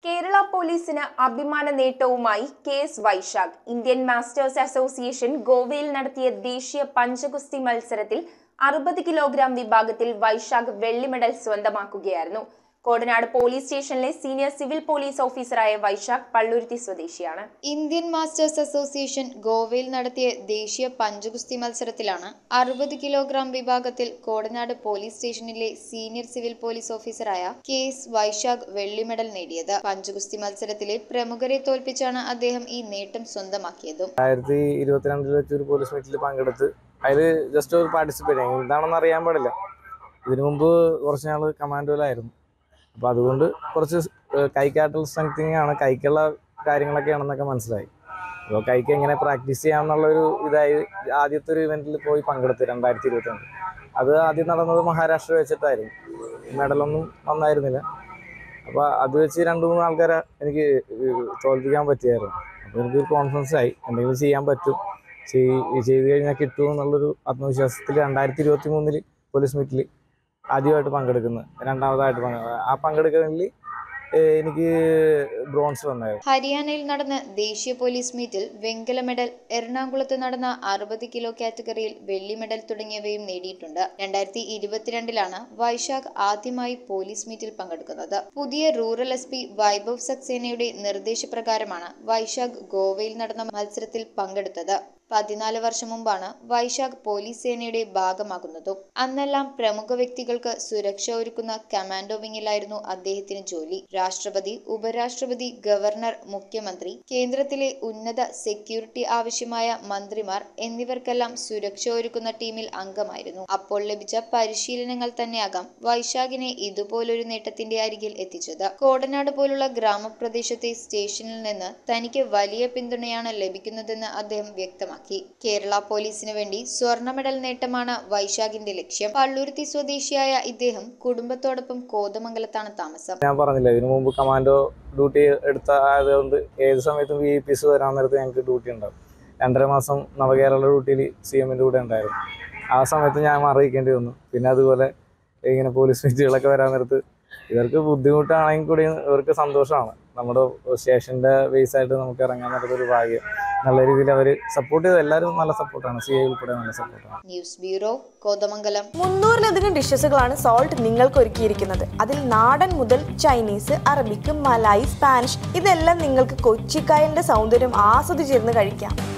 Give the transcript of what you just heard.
കേരള പോലീസിന് അഭിമാന നേട്ടവുമായി K S Vaishakh Indian masters association ഗോവയിൽ നടത്തിയ ദേശീയ പഞ്ചഗുസ്തി മത്സരത്തിൽ അറുപത് കിലോഗ്രാം വിഭാഗത്തിൽ വൈശാഖ് വെള്ളി മെഡൽ സ്വന്തമാക്കുകയായിരുന്നു കോടനാട് പോലീസ് സ്റ്റേഷനിലെ സീനിയർ സിവിൽ പോലീസ് ഓഫീസറായ വൈശാഖ് പള്ളുരുത്തി സ്വദേശിയാണ് ഇന്ത്യൻ മാസ്റ്റേഴ്സ് അസോസിയേഷൻ ഗോവയിൽ നടത്തിയ ദേശീയ പഞ്ചഗുസ്തി മത്സരത്തിലാണ് അറുപത് കിലോഗ്രാം വിഭാഗത്തിൽ കോടനാട് പോലീസ് സ്റ്റേഷനിലെ സീനിയർ സിവിൽ പോലീസ് ഓഫീസറായ കെ എസ് വൈശാഖ് വെള്ളി മെഡൽ നേടിയത് പഞ്ചഗുസ്തി മത്സരത്തിലെ പ്രമുഖരെ തോൽപ്പിച്ചാണ് അദ്ദേഹം ഈ നേട്ടം സ്വന്തമാക്കിയതും രണ്ടായിരത്തി ഇരുപത്തിരണ്ടിൽ വെച്ച് ഒരു പോലീസ് മീറ്റിൽ പങ്കെടുത്ത് അതിൽ ജസ്റ്റ് ഒരു പാർട്ടിസിപ്പേറ്റ് ചെയ്യും എന്താണെന്ന് അറിയാൻ പാടില്ല ഇതിനു മുമ്പ് കുറച്ച് നാൾ കമാൻഡോയിലായിരുന്നു അപ്പോൾ അതുകൊണ്ട് കുറച്ച് കൈക്കാട്ടൽ സ്ട്രെങ്തിങ് ആണ് കൈക്കുള്ള കാര്യങ്ങളൊക്കെയാണെന്നൊക്കെ മനസ്സിലായി അപ്പോൾ കൈക്ക് എങ്ങനെ പ്രാക്ടീസ് ചെയ്യാമെന്നുള്ളൊരു ഇതായി ആദ്യത്തെ ഒരു ഇവൻറ്റിൽ പോയി പങ്കെടുത്ത് രണ്ടായിരത്തി ഇരുപത്തിരണ്ട് അത് ആദ്യം നടന്നത് മഹാരാഷ്ട്ര വെച്ചിട്ടായിരുന്നു മെഡലൊന്നും വന്നായിരുന്നില്ല അപ്പോൾ അത് വെച്ച് രണ്ട് മൂന്ന് ആൾക്കാരെ എനിക്ക് തോൽപ്പിക്കാൻ പറ്റിയായിരുന്നു അപ്പോൾ എനിക്കൊരു കോൺഫിഡൻസ് ആയി എന്തെങ്കിലും ചെയ്യാൻ പറ്റും ചെയ്- ചെയ്ത് കഴിഞ്ഞാൽ കിട്ടും എന്നുള്ളൊരു ആത്മവിശ്വാസത്തിൽ രണ്ടായിരത്തി ഇരുപത്തി മൂന്നിൽ പോലീസ് മീറ്റിൽ ആദ്യമായിട്ട് പങ്കെടുക്കുന്നത് രണ്ടാമതായിട്ട് പങ്കെ ആ പങ്കെടുക്കുന്നതിൽ എനിക്ക് ബ്രോൺസ് വന്നായിരുന്നു ഹരിയാനയിൽ നടന്ന ദേശീയ പോലീസ് മീറ്റിൽ വെങ്കല മെഡൽ എറണാകുളത്ത് നടന്ന അറുപത് കിലോ കാറ്റഗറിയിൽ വെള്ളി മെഡൽ തുടങ്ങിയവയും നേടിയിട്ടുണ്ട് രണ്ടായിരത്തി ഇരുപത്തിരണ്ടിലാണ് വൈശാഖ് ആദ്യമായി പോലീസ് മീറ്റിൽ പങ്കെടുക്കുന്നത് പുതിയ റൂറൽ എസ് പി വൈഭവ് സക്സേനയുടെ നിർദ്ദേശപ്രകാരമാണ് വൈശാഖ് ഗോവയിൽ നടന്ന മത്സരത്തിൽ പങ്കെടുത്തത് പതിനാല് വർഷം മുമ്പാണ് വൈശാഖ് പോലീസ് സേനയുടെ ഭാഗമാകുന്നതും അന്നെല്ലാം പ്രമുഖ വ്യക്തികൾക്ക് സുരക്ഷ ഒരുക്കുന്ന കമാൻഡോ വിങ്ങിലായിരുന്നു അദ്ദേഹത്തിന് ജോലി രാഷ്ട്രപതി ഉപരാഷ്ട്രപതി ഗവർണർ മുഖ്യമന്ത്രി കേന്ദ്രത്തിലെ ഉന്നത സെക്യൂരിറ്റി ആവശ്യമായ മന്ത്രിമാർ എന്നിവർക്കെല്ലാം സുരക്ഷ ഒരുക്കുന്ന ടീമിൽ അംഗമായിരുന്നു അപ്പോൾ ലഭിച്ച പരിശീലനങ്ങൾ തന്നെയാകാം വൈശാഖിനെ ഇതുപോലൊരു നേട്ടത്തിന്റെ അരികിൽ എത്തിച്ചത് കോടനാട് പോലുള്ള ഗ്രാമപ്രദേശത്തെ സ്റ്റേഷനിൽ നിന്ന് തനിക്ക് വലിയ പിന്തുണയാണ് ലഭിക്കുന്നതെന്ന് അദ്ദേഹം വ്യക്തമാക്കി കേരള പോലീസിന് വേണ്ടി സ്വർണ്ണ മെഡൽ നേട്ടമാണ് വൈശാഖിന്റെ ലക്ഷ്യം പള്ളുരുത്തി സ്വദേശിയായ ഇദ്ദേഹം കുടുംബത്തോടൊപ്പം കോതമംഗലത്താണ് താമസം ഞാൻ പറഞ്ഞില്ല ഇതിനു മുമ്പ് കമാൻഡോ ഡ്യൂട്ടി എടുത്ത ആയതുകൊണ്ട് ഏത് സമയത്തും വി പി എസ് വരാൻ നേരത്ത് ഞങ്ങൾക്ക് ഡ്യൂട്ടി ഉണ്ടാവും രണ്ടര മാസം നവകേരള ഡ്യൂട്ടിയിൽ സി എമ്മിൻ്റെ കൂടെ ഉണ്ടായിരുന്നു ആ സമയത്ത് ഞാൻ അറിയിക്കേണ്ടി വന്നു പിന്നെ അതുപോലെ ഇങ്ങനെ പോലീസ് മീറ്റുകളൊക്കെ വരാൻ നേരത്ത് ഇവർക്ക് ബുദ്ധിമുട്ടാണെങ്കിൽ കൂടി ഇവർക്ക് സന്തോഷമാണ് നമ്മുടെ സ്റ്റേഷൻ്റെ ബേസ് ആയിട്ട് നമുക്ക് ഇറങ്ങാൻ നേരത്തെ ഒരു ഭാഗ്യം നല്ല രീതിയിൽ അവർ സപ്പോർട്ട് ചെയ്ത് എല്ലാവരും നല്ല സപ്പോർട്ടാണ് സി ഐ ഉൾപ്പെടെ നല്ല സപ്പോർട്ടാണ് ന്യൂസ് ബ്യൂറോ കോതമംഗലം മുന്നൂറിലധികം ഡിഷസുകളാണ് സോൾട്ട് നിങ്ങൾക്ക് ഒരുക്കിയിരിക്കുന്നത് അതിൽ നാടൻ മുതൽ ചൈനീസ് അറബിക്ക് മലായി സ്പാനിഷ് ഇതെല്ലാം നിങ്ങൾക്ക് കൊച്ചിക്കായലിന്റെ സൗന്ദര്യം ആസ്വദിച്ചിരുന്ന് കഴിക്കാം